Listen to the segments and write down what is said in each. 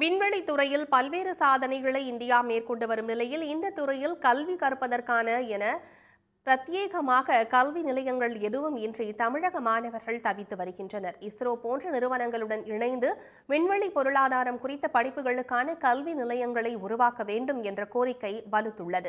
விண்வெளி துறையில் பல்வேறு சாதனைகளை இந்தியா மேற்கொண்டு வரும் நிலையில் இந்த துறையில் கல்வி கற்பதற்கான என பிரத்யேகமாக கல்வி நிலையங்கள் எதுவும் இன்றி தமிழக மாணவர்கள் தவித்து வருகின்றனர் இஸ்ரோ போன்ற நிறுவனங்களுடன் இணைந்து விண்வெளி பொருளாதாரம் குறித்த படிப்புகளுக்கான கல்வி நிலையங்களை உருவாக்க வேண்டும் என்ற கோரிக்கை வலுத்துள்ளது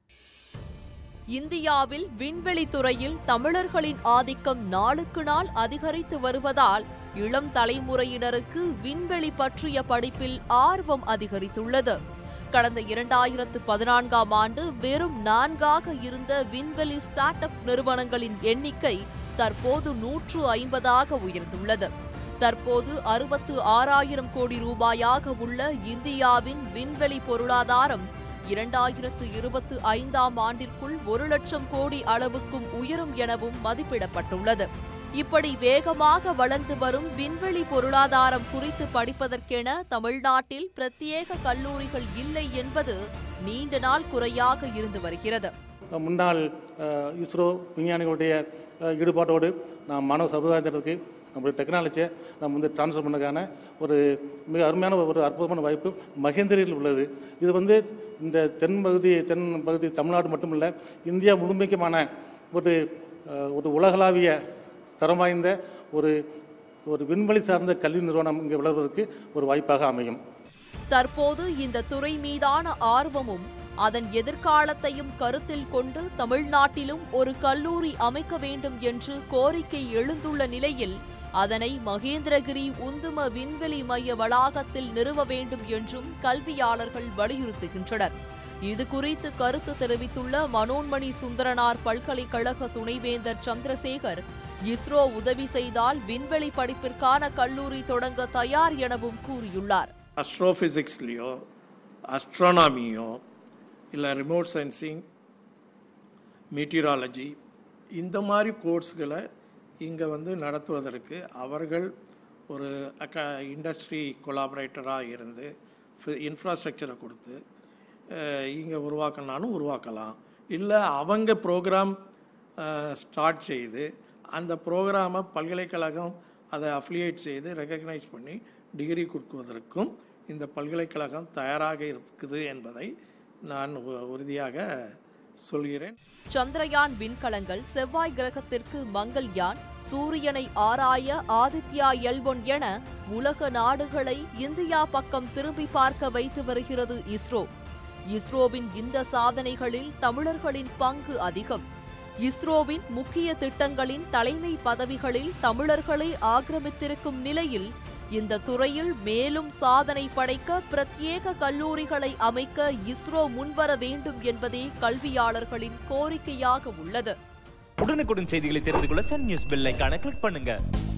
இந்தியாவில் விண்வெளி துறையில் தமிழர்களின் ஆதிக்கம் நாளுக்கு நாள் அதிகரித்து வருவதால் இளம் தலைமுறையினருக்கு விண்வெளி பற்றிய படிப்பில் ஆர்வம் அதிகரித்துள்ளது கடந்த இரண்டாயிரத்து பதினான்காம் ஆண்டு வெறும் நான்காக இருந்த விண்வெளி ஸ்டார்ட் அப் நிறுவனங்களின் எண்ணிக்கை தற்போது நூற்று ஐம்பதாக உயர்ந்துள்ளது தற்போது அறுபத்து ஆறாயிரம் கோடி ரூபாயாக உள்ள இந்தியாவின் விண்வெளி பொருளாதாரம் இரண்டாயிரத்து இருபத்து ஐந்தாம் ஆண்டிற்குள் ஒரு லட்சம் கோடி அளவுக்கும் உயரும் எனவும் மதிப்பிடப்பட்டுள்ளது இப்படி வேகமாக வளர்ந்து வரும் விண்வெளி பொருளாதாரம் குறித்து படிப்பதற்கென தமிழ்நாட்டில் பிரத்யேக கல்லூரிகள் இல்லை என்பது நீண்ட நாள் குறையாக இருந்து வருகிறது முன்னாள் அஹ், இஸ்ரோ விஞ்ஞானிகளுடைய அஹ், ஈடுபாட்டோடு நாம் மாணவ சமுதாயத்திற்கு நம்முடைய டெக்னாலஜியை நம்ம வந்து ட்ரான்ஸ்ஃபர் பண்ணக்கான ஒரு மிக அருமையான ஒரு அற்புதமான வாய்ப்பு மகேந்திரியில் உள்ளது இது வந்து இந்த தென் பகுதி தென் பகுதி தமிழ்நாடு மட்டுமல்ல இந்தியா முழுமைக்குமான ஒரு அஹ், ஒரு உலகளாவிய தரம் வாய்ந்த ஒரு ஒரு விண்வெளி சார்ந்த கல்வி நிறுவனம் இங்கே வளர்வதற்கு ஒரு வாய்ப்பாக அமையும் தற்போது இந்த துறை மீதான ஆர்வமும் அதன் எதிர்காலத்தையும் கருத்தில் கொண்டு தமிழ்நாட்டிலும் ஒரு கல்லூரி அமைக்க வேண்டும் என்று கோரிக்கை எழுந்துள்ள நிலையில் அதனை மகேந்திரகிரி உந்தும விண்வெளி மைய வளாகத்தில் நிறுவ வேண்டும் என்றும் கல்வியாளர்கள் வலியுறுத்துகின்றனர் இது குறித்து கருத்து தெரிவித்துள்ள மனோன்மணி சுந்தரனார் பல்கலைக்கழக துணைவேந்தர் சந்திரசேகர் இஸ்ரோ உதவி செய்தால் விண்வெளி படிப்பிற்கான கல்லூரி தொடங்க தயார் எனவும் கூறியுள்ளார் அஸ்ட்ரோஃபிசிக்ஸ்லேயோ அஸ்ட்ரானாமியோ இல்லை ரிமோட் சென்சிங் மீட்டியராலஜி இந்த மாதிரி கோர்ஸ்களை இங்கே வந்து நடத்துவதற்கு அவர்கள் ஒரு அக்க இண்டஸ்ட்ரி கொலாபரேட்டராக இருந்து இன்ஃப்ராஸ்ட்ரக்சரை கொடுத்து இங்கே உருவாக்கணும்னாலும் உருவாக்கலாம் இல்லை அவங்க ப்ரோக்ராம் ஸ்டார்ட் செய்து அந்த ப்ரோக்ராமை பல்கலைக்கழகம் அதை அஃபிலியேட் செய்து ரெகக்னைஸ் பண்ணி டிகிரி கொடுக்குவதற்கும் இந்த பல்கலைக்கழகம் தயாராக இருக்குது என்பதை நான் உ- உறுதியாக சொல்கிறேன் சந்திரயான் விண்கலங்கள் செவ்வாய் கிரகத்திற்கு மங்கள்யான் சூரியனை ஆராய ஆதித்யா எல்பொன் என உலக நாடுகளை இந்தியா பக்கம் திரும்பி பார்க்க வைத்து வருகிறது இஸ்ரோ இஸ்ரோவின் இந்த சாதனைகளில் தமிழர்களின் பங்கு அதிகம் இஸ்ரோவின் முக்கிய திட்டங்களின் தலைமை பதவிகளில் தமிழர்களை ஆக்கிரமித்திருக்கும் நிலையில் இந்த துறையில் மேலும் சாதனை படைக்க பிரத்யேக கல்லூரிகளை அமைக்க இஸ்ரோ முன்வர வேண்டும் என்பதே கல்வியாளர்களின் கோரிக்கையாக உள்ளது உடனுக்குடன் செய்திகளை தெரிந்து கொள்ள சன் நியூஸ் பெல் ஐகானை கிளிக் பண்ணுங்க